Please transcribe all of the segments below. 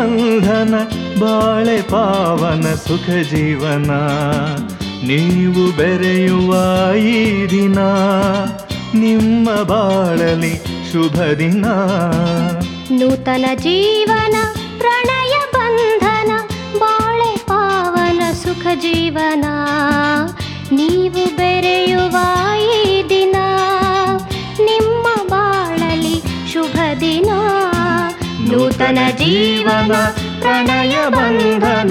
ಬಂಧನ ಬಾಳೆ ಪಾವನ ಸುಖ ಜೀವನ ನೀವು ಬೆರೆಯುವ ಈ ದಿನ ನಿಮ್ಮ ಬಾಳಲಿ ಶುಭ ದಿನ ನೂತನ ಜೀವನ ಪ್ರಣಯ ಬಂಧನ ಬಾಳೆ ಪಾವನ ಸುಖ ಜೀವನ ನೀವು ಬೆರೆಯುವ ಈ ದಿನ ನಿಮ್ಮ ಬಾಳಲಿ ಶುಭ ದಿನ ನೂತನ ಜೀವನ ಪ್ರಣಯ ಬಂಧನ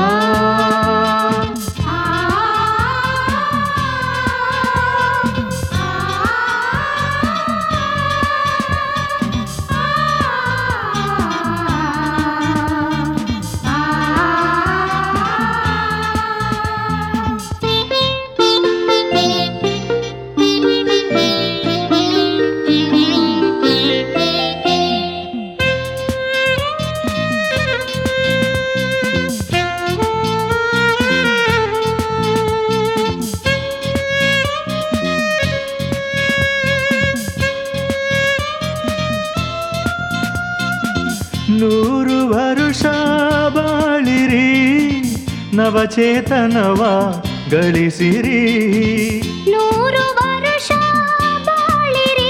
ನೂರು ವರುಷ ಬಾಳಿರಿ ನವಚೇತನವ ಗಳಿಸಿರಿ ನೂರು ವರುಷ ಬಾಳಿರಿ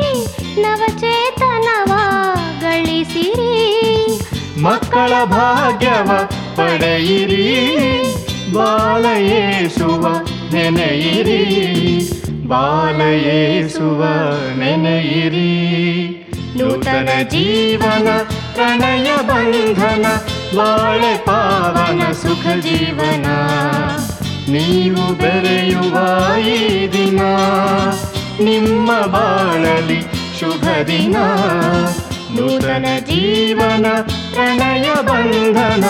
ನವಚೇತನವ ಗಳಿಸಿರಿ ಮಕ್ಕಳ ಭಾಗ್ಯವ ಪಡೆಯಿರಿ ಬಾಲಯೇಸುವ ನೆನೆಯಿರಿ ಬಾಲಯೇಸುವ ನೆನೆಯಿರಿ ನೂತನ ಜೀವನ ಪ್ರಣಯ ಬಂಧನ ಬಾಳೆ ಪಾವನ ಸುಖ ಜೀವನ ನೀವು ಬೆರೆಯುವ ಈ ದಿನ ನಿಮ್ಮ ಬಾಳಲಿ ಶುಭ ದಿನ ನೂತನ ಜೀವನ ಪ್ರಣಯ ಬಂಧನ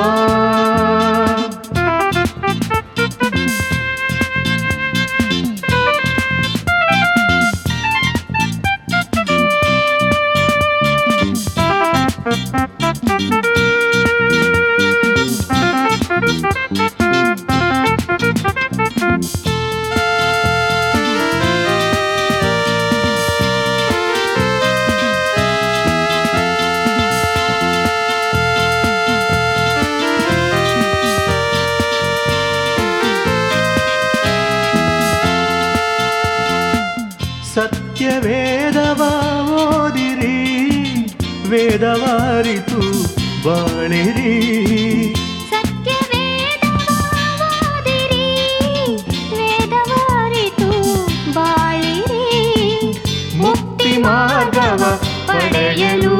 ಸತ್ಯ ವೇದವ ಓದಿರಿ ವೇದವಾರಿತು ಬಾಳಿರಿ ಸತ್ಯ ವೇದವಾದಿರಿ ವೇದವಾರಿತು ಬಾಳಿರಿ ಮುಕ್ತಿ ಮಾರ್ಗವ ಪಡೆಯಲು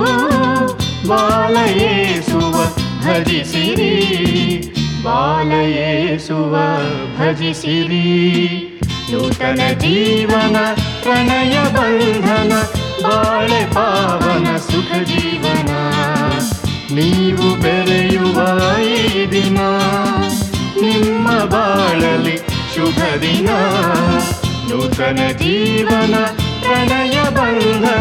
ಬಾಲಯೇಸುವ ಭಜಿಸಿರಿ ಬಾಲಯೇಸುವ ಭಜಿಸಿರಿ ನೂತನ ಜೀವನ ಪ್ರಣಯ ಬಂಧನ ಬಾಳೆ ಪಾವನ ಸುಖ ಜೀವನ ನೀವು ಬೆರೆಯುವ ಈ ದಿನ ನಿಮ್ಮ ಬಾಳಲಿ ಶುಭ ದಿನ ನೂತನ ಜೀವನ ಪ್ರಣಯ ಬಂಧನ